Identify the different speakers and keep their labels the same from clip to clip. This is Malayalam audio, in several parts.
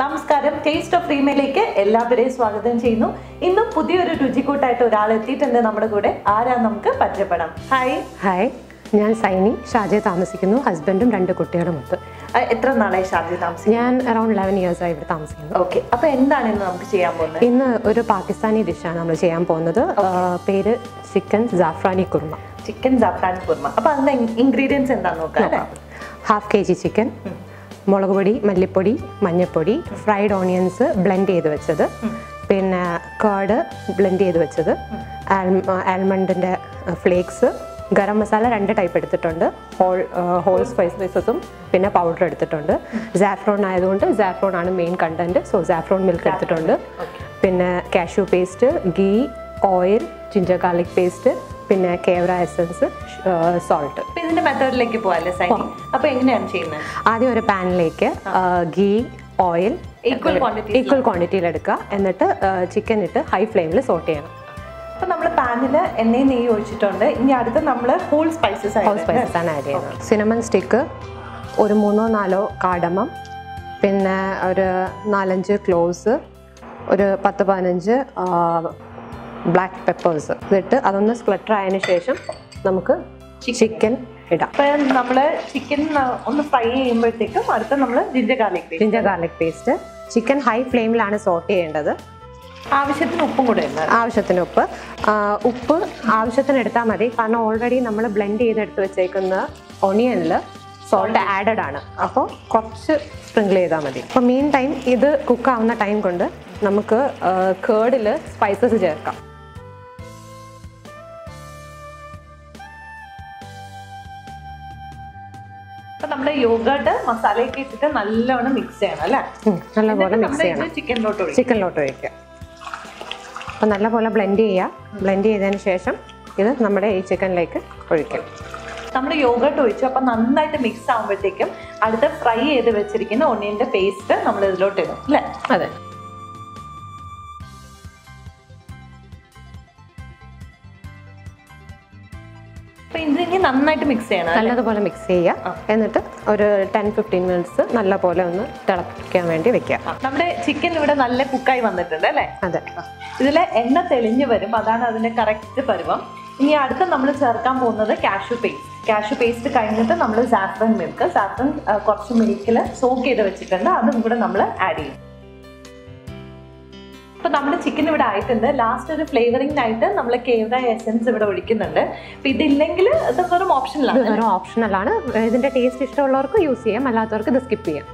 Speaker 1: നമസ്കാരം ടേസ്റ്റ് ഓഫ് റീമയിലേക്ക് എല്ലാവരെയും സ്വാഗതം ചെയ്യുന്നു ഇന്നും പുതിയൊരു രുചിക്കൂട്ടായിട്ട് ഒരാൾ എത്തിയിട്ടുണ്ട് നമ്മുടെ കൂടെ ആരാ നമുക്ക് പരിചയപ്പെടാം ഹായ്
Speaker 2: ഹായ് ഞാൻ സൈനി ഷാജയെ താമസിക്കുന്നു ഹസ്ബൻഡും രണ്ട് കുട്ടികളും ഒത്ത്
Speaker 1: ആ, എത്ര നാളായി ഷാജി താമസിക്കും
Speaker 2: ഞാൻ അറൌണ്ട് ലെവൻ ഇയേഴ്സായി ഇവിടെ താമസിക്കുന്നു
Speaker 1: ഓക്കെ അപ്പൊ എന്താണ് ഇന്ന് നമുക്ക് ചെയ്യാൻ പോകുന്നത്
Speaker 2: ഇന്ന് ഒരു പാകിസ്ഥാനി ഡിഷാണ് നമ്മൾ ചെയ്യാൻ പോകുന്നത് ആ, പേര് ചിക്കൻ ജാഫ്രാനി കുർമ
Speaker 1: ചിക്കൻ ജാഫ്രാൻ കുർമ അപ്പൊ അതിന്റെ ഇൻഗ്രീഡിയൻസ് എന്താന്ന് നോക്കാം അല്ലേ
Speaker 2: ഹാഫ് കെ ജി ചിക്കൻ മുളക് പൊടി മല്ലിപ്പൊടി മഞ്ഞൾപ്പൊടി ഫ്രൈഡ് ഓണിയൻസ് ബ്ലെൻഡ് ചെയ്ത് വെച്ചത് പിന്നെ കേർഡ് ബ്ലെൻഡ് ചെയ്ത് വെച്ചത് ആൽമണ്ടിൻ്റെ ഫ്ലേക്സ് ഗരം മസാല രണ്ട് ടൈപ്പ് എടുത്തിട്ടുണ്ട് ഹോൾ ഹോൾ സ്പൈസസും പിന്നെ പൗഡർ എടുത്തിട്ടുണ്ട് സാഫ്രോൺ ആയതുകൊണ്ട് സാഫ്രോൺ ആണ് main content so saffron milk എടുത്തിട്ടുണ്ട് പിന്നെ cashew paste ghee oil ginger garlic paste പിന്നെ കേവറ എസൻസ് സോൾട്ട്
Speaker 1: അപ്പൊ ഇതിന്റെ മെത്തേഡിലേക്ക് പോവാല്ലേ സൈനി അപ്പൊ എങ്ങനെയാണ് ചെയ്യുന്നത്
Speaker 2: ആദ്യം ഒരു പാനിലേക്ക് ghee oil
Speaker 1: Equal quantity
Speaker 2: equal ക്വാണ്ടിറ്റിയിൽ എടുക്കുക എന്നിട്ട് ചിക്കൻ ഇട്ട് ഹൈ ഫ്ലെയിമിൽ സോട്ട് ചെയ്യണം
Speaker 1: അപ്പൊ നമ്മൾ പാനില് എണ്ണയും നെയ്യ് ഒഴിച്ചിട്ടുണ്ട് ഇനി അടുത്ത് നമ്മൾ ഹോൾ സ്പൈസസ്
Speaker 2: ഹോൾ സ്പൈസസ് ആണ് ആഡ് ചെയ്യുന്നത് സിനമൺ സ്റ്റിക്ക് ഒരു മൂന്നോ നാലോ കാടമം പിന്നെ ഒരു നാലഞ്ച് ക്ലോസ് ഒരു പത്ത് പതിനഞ്ച് ബ്ലാക്ക് പെപ്പേഴ്സ് ഇതിട്ട് അതൊന്ന് സ്പ്ലറ്റർ ആയതിനു ശേഷം നമുക്ക് ചിക്കൻ ഇടാം
Speaker 1: അപ്പൊ നമ്മള് ചിക്കൻ ഒന്ന് ഫ്രൈ ചെയ്യുമ്പോഴത്തേക്കും അടുത്ത നമ്മൾ ginger garlic paste
Speaker 2: ginger garlic paste chicken high ഫ്ലെയിമിലാണ് സോട്ട് ചെയ്യേണ്ടത്
Speaker 1: ആവശ്യത്തിന് ഉപ്പും കൂടെ ഉണ്ട്
Speaker 2: ആവശ്യത്തിന് ഉപ്പ് ആ, ഉപ്പ് ആവശ്യത്തിന് എടുത്താൽ മതി കാരണം ഓൾറെഡി നമ്മൾ ബ്ലെൻഡ് ചെയ്തെടുത്ത് വെച്ചേക്കുന്ന ഒണിയനിൽ സോൾട്ട് ആഡഡ് ആണ് അപ്പോൾ കുറച്ച് സ്പ്രിങ്കിൾ ചെയ്താൽ മതി അപ്പോൾ മീൻ ടൈം ഇത് കുക്കാവുന്ന ടൈം കൊണ്ട് നമുക്ക് കേർഡിൽ സ്പൈസസ് ചേർക്കാം
Speaker 1: അപ്പൊ നമ്മുടെ യോഗട്ട് മസാലയൊക്കെ ഇട്ടിട്ട് നല്ലോണം മിക്സ് ചെയ്യണം അല്ലേ
Speaker 2: ഉം, നല്ലപോലെ മിക്സ് ചെയ്യണം
Speaker 1: ചിക്കനിലോട്ട് ഒഴിക്കും
Speaker 2: ചിക്കനിലോട്ട് ഒഴിക്കുക അപ്പോൾ നല്ലപോലെ ബ്ലെൻഡ് ചെയ്യുക ബ്ലെൻഡ് ചെയ്തതിന് ശേഷം ഇത് നമ്മുടെ ഈ ചിക്കനിലേക്ക് ഒഴിക്കാം
Speaker 1: നമ്മുടെ യോഗട്ട് ഒഴിച്ചു അപ്പൊ നന്നായിട്ട് മിക്സ് ആകുമ്പോഴത്തേക്കും അടുത്ത ഫ്രൈ ചെയ്ത് വെച്ചിരിക്കുന്ന ഒണിയന്റെ പേസ്റ്റ് നമ്മൾ ഇതിലോട്ട് ഇടും അല്ലേ
Speaker 2: അതെ
Speaker 1: അപ്പൊ ഇത് ഇനി നന്നായിട്ട് മിക്സ് ചെയ്യണം അല്ലേ?
Speaker 2: നല്ലതുപോലെ മിക്സ് ചെയ്യുക എന്നിട്ട് ഒരു ടെൻ ഫിഫ്റ്റീൻ മിനിറ്റ്സ് നല്ലപോലെ ഒന്ന് തിളപ്പിക്കാൻ വേണ്ടി വെക്കുക
Speaker 1: ആ, നമ്മുടെ ചിക്കൻ ഇവിടെ നല്ല കുക്കായി വന്നിട്ടുണ്ട് അല്ലേ
Speaker 2: അതെ
Speaker 1: ഇതില് എണ്ണ തെളിഞ്ഞു വരും അതാണ് അതിന്റെ കറക്റ്റ് പരുവം ഇനി അടുത്ത നമ്മൾ ചേർക്കാൻ പോകുന്നത് കാഷ്യൂ പേസ്റ്റ് കാഷ്യൂ പേസ്റ്റ് കഴിഞ്ഞിട്ട് നമ്മൾ സാഫ്രൻ മിൽക്ക് സാഫ്രൻ കുറച്ച് മിൽക്കിൽ സോക്ക് ചെയ്ത് വെച്ചിട്ടുണ്ട് അതും കൂടെ നമ്മൾ ആഡ് ചെയ്യും അപ്പൊ നമ്മുടെ ചിക്കൻ ഇവിടെ ആയിട്ടുണ്ട് ലാസ്റ്റ് ഒരു ഫ്ലേവറിംഗ് ആയിട്ട് നമ്മൾ കേവറ എസൻസ് ഇവിടെ ഒഴിക്കുന്നുണ്ട് അപ്പൊ ഇതില്ലെങ്കിൽ ഇത് വെറും
Speaker 2: ഇത്
Speaker 1: ഓപ്ഷനിലാണ്
Speaker 2: വെറും ഓപ്ഷണലാണ് ഇതിന്റെ ടേസ്റ്റ് ഇഷ്ടമുള്ളവർക്ക് യൂസ് ചെയ്യാം അല്ലാത്തവർക്ക് ഇത് സ്കിപ്പ് ചെയ്യാം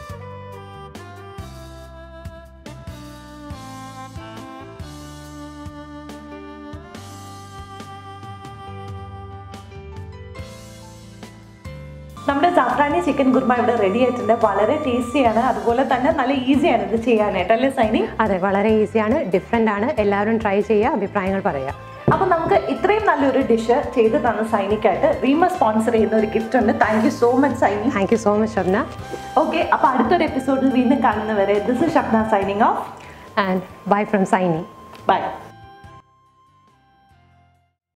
Speaker 1: നമ്മുടെ സാഫ്രാനി ചിക്കൻ കുർമ ഇവിടെ റെഡി ആയിട്ടുണ്ട് വളരെ ടേസ്റ്റിയാണ് അതുപോലെ തന്നെ നല്ല ഈസിയാണ് ഇത് ചെയ്യാനായിട്ട് അല്ലേ സൈനി
Speaker 2: അതെ വളരെ ഈസിയാണ് ഡിഫറെൻ്റ് ആണ് എല്ലാവരും ട്രൈ ചെയ്യുക അഭിപ്രായങ്ങൾ പറയുക
Speaker 1: അപ്പൊ നമുക്ക് ഇത്രയും നല്ലൊരു ഡിഷ് ചെയ്ത് തന്ന സൈനിക്കായിട്ട് റീമ സ്പോൺസർ ചെയ്യുന്ന ഒരു ഗിഫ്റ്റ് ഉണ്ട് thank you so much Saini
Speaker 2: thank you so much Shabna
Speaker 1: okay അപ്പൊ അടുത്തൊരു എപ്പിസോഡിൽ വീണ്ടും കാണുന്നവരെ this is Shabna signing off
Speaker 2: and bye from Saini
Speaker 1: by